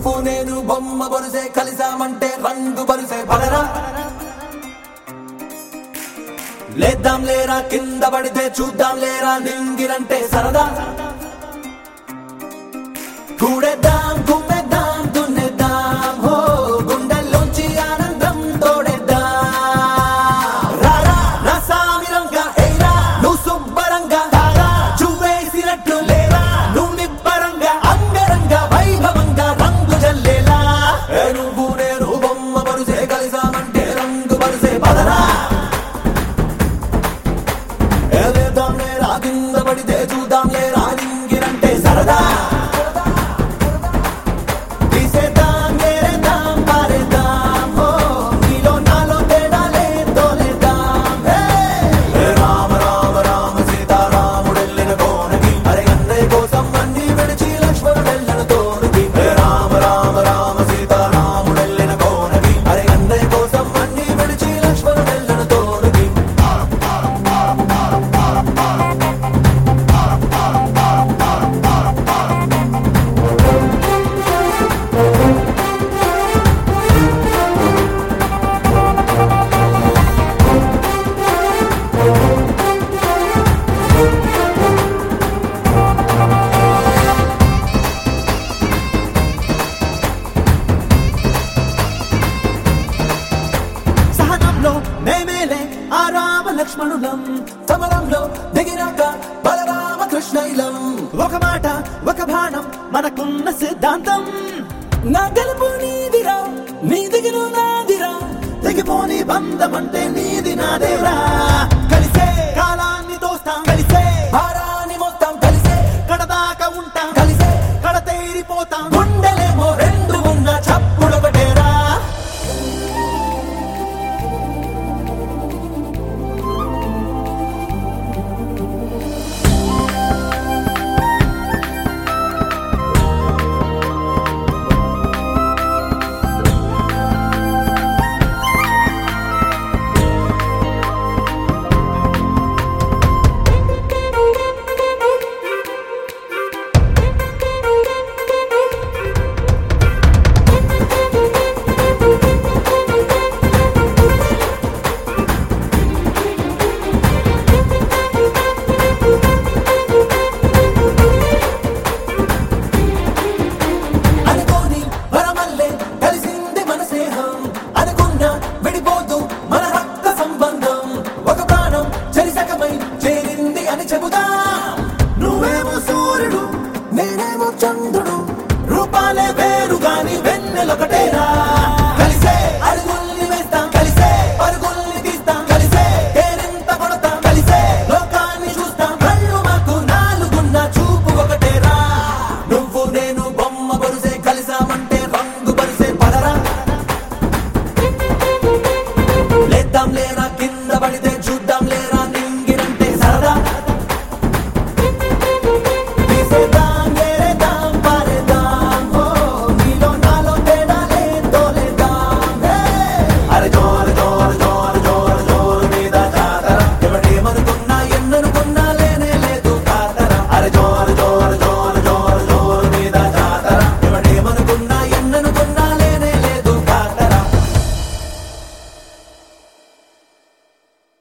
నువ్వు నేను బొమ్మ బరుసే కలిసామంటే రంగు బరుసే పడరా లేద్దాం లేరా కింద పడితే చూద్దాం లేరా నింగిరంటే సరదా కూడేద్దాం కుమ్మేద్దాం దున్నేద్దాం హో గుండెల్లోంచి ఆనందం తోడేద్దాం రారా రసామిరంగా ఎయిరా నువ్వు శుభ్రంగా తారా చూవేసినట్లు లేరా నువ్వు నిబ్బరంగా అంగరంగా వైభవంగా రంగు జల్లేలా ఏ నువ్వు నేను బొమ్మ బరుసే కలిసామంటే రంగు బరుసే పదరా ఏలేద్దాం లేరా కింద పడితే చూద్దాం లేరా నింగిరంటే సరదా తీసేద్దాం గేరేద్దాం పారేద్దాం హో నీలో నాలో తేడాలే తోలేద్దాం హే రామ రామ రామ సీతారాముడెళ్ళిన కోనకి అరే అన్నయ్య కోసం అన్ని విడిచి లక్ష్మణుడెళ్ళిన తోడుకి హే రామ రామ రామ సీతారాముడెళ్ళిన కోనకి అరే అన్నయ్య కోసం అన్ని విడిచి లక్ష్మణుడెళ్ళిన తోడుకి సహనంలో మేమేలే ఆ రామ లక్ష్మణులం సమరంలో దిగినాక బలరామ కృష్ణైలం ఒక మాట ఒక బాణం మనకున్న సిద్ధాంతం నా గెలుపు నీదిరా నీ దిగులు నాదిరా తెగిపోని బంధం అంటే నీది నాదేరా